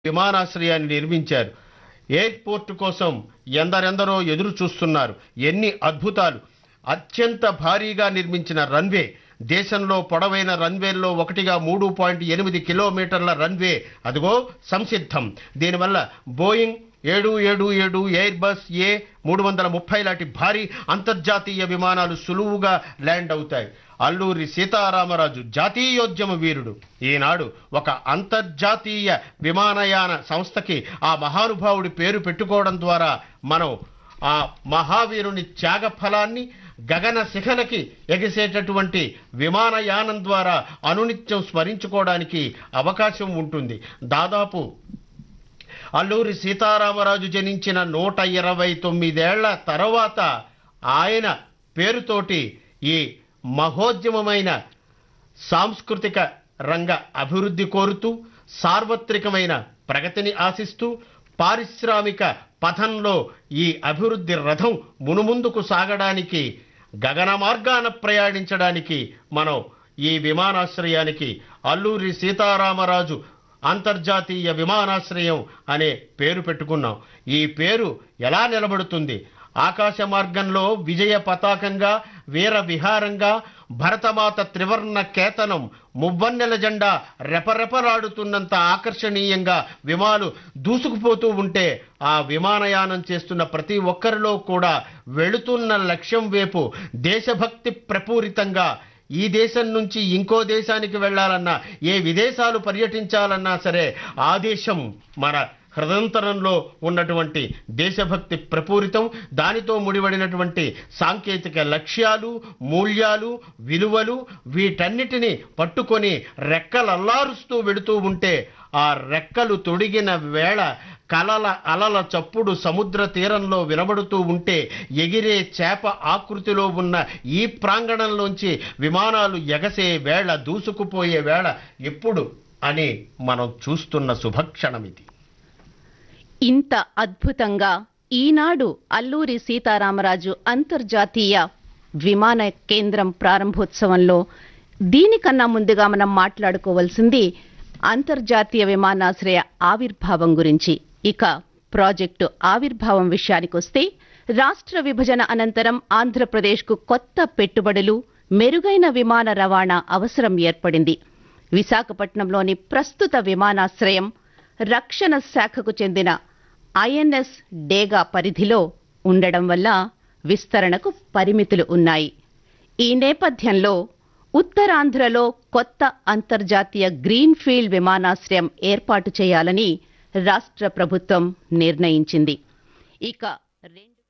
విమానాశ్రయాన్ని నిర్మించారు ఎయిర్పోర్ట్ కోసం ఎందరెందరో ఎదురు చూస్తున్నారు ఎన్ని అద్భుతాలు అత్యంత భారీగా నిర్మించిన రన్వే దేశంలో పొడవైన రన్వేల్లో ఒకటిగా మూడు పాయింట్ ఎనిమిది కిలోమీటర్ల రన్వే అదిగో సంసిద్ధం దీనివల్ల బోయింగ్ ఏడు ఏడు ఏడు ఎయిర్ బస్ ఏ మూడు వందల ముప్పై లాంటి భారీ అంతర్జాతీయ విమానాలు సులువుగా ల్యాండ్ అవుతాయి అల్లూరి సీతారామరాజు జాతీయోద్యమ వీరుడు ఈనాడు ఒక అంతర్జాతీయ విమానయాన సంస్థకి ఆ మహానుభావుడి పేరు పెట్టుకోవడం ద్వారా మనం ఆ మహావీరుని త్యాగ ఫలాన్ని గగన శిఖలకి ఎగిసేటటువంటి విమానయానం ద్వారా అనునిత్యం స్మరించుకోవడానికి అవకాశం ఉంటుంది దాదాపు అల్లూరి సీతారామరాజు జనించిన నూట ఇరవై తొమ్మిదేళ్ల తర్వాత ఆయన పేరుతోటి ఈ మహోద్యమమైన సాంస్కృతిక రంగ అభివృద్ధి కోరుతూ సార్వత్రికమైన ప్రగతిని ఆశిస్తూ పారిశ్రామిక పథంలో ఈ అభివృద్ధి రథం మునుముందుకు సాగడానికి గగన మార్గాన ప్రయాణించడానికి మనం ఈ విమానాశ్రయానికి అల్లూరి సీతారామరాజు అంతర్జాతీయ విమానాశ్రయం అనే పేరు పెట్టుకున్నాం ఈ పేరు ఎలా నిలబడుతుంది ఆకాశ మార్గంలో విజయ పతాకంగా వీర విహారంగా భరతమాత త్రివర్ణ కేతనం మువ్వన్నెల జెండా రెపరెపలాడుతున్నంత ఆకర్షణీయంగా విమాలు దూసుకుపోతూ ఉంటే ఆ విమానయానం చేస్తున్న ప్రతి ఒక్కరిలో కూడా వెళుతున్న లక్ష్యం వైపు దేశభక్తి ప్రపూరితంగా ఈ దేశం నుంచి ఇంకో దేశానికి వెళ్ళాలన్నా ఏ విదేశాలు పర్యటించాలన్నా సరే ఆ దేశం మన హృదయంతరంలో ఉన్నటువంటి దేశభక్తి ప్రపూరితం దానితో ముడిపడినటువంటి సాంకేతిక లక్ష్యాలు మూల్యాలు విలువలు వీటన్నిటిని పట్టుకొని రెక్కలల్లారుస్తూ వెడుతూ ఉంటే ఆ రెక్కలు తొడిగిన వేళ కలల అలల చప్పుడు సముద్ర తీరంలో వినబడుతూ ఉంటే ఎగిరే చేప ఆకృతిలో ఉన్న ఈ ప్రాంగణంలోంచి విమానాలు ఎగసే వేళ దూసుకుపోయే వేళ ఎప్పుడు అని మనం చూస్తున్న శుభక్షణం ఇది ఇంత అద్భుతంగా ఈనాడు అల్లూరి సీతారామరాజు అంతర్జాతీయ విమాన కేంద్రం ప్రారంభోత్సవంలో దీనికన్నా ముందుగా మనం మాట్లాడుకోవాల్సింది అంతర్జాతీయ విమానాశ్రయ ఆవిర్భావం గురించి ఇక ప్రాజెక్టు ఆవిర్భావం విషయానికొస్తే రాష్ట్ర విభజన అనంతరం ఆంధ్రప్రదేశ్కు కొత్త పెట్టుబడులు మెరుగైన విమాన రవాణా అవసరం ఏర్పడింది విశాఖపట్నంలోని ప్రస్తుత విమానాశ్రయం రక్షణ శాఖకు చెందిన ఐఎన్ఎస్ డేగా పరిధిలో ఉండడం వల్ల విస్తరణకు పరిమితులు ఉన్నాయి ఈ నేపథ్యంలో ఉత్తరాంధ్రలో కొత్త అంతర్జాతీయ గ్రీన్ఫీల్డ్ విమానాశ్రయం ఏర్పాటు చేయాలని రాష్ట్ర ప్రభుత్వం నిర్ణయించింది ఇక రెండు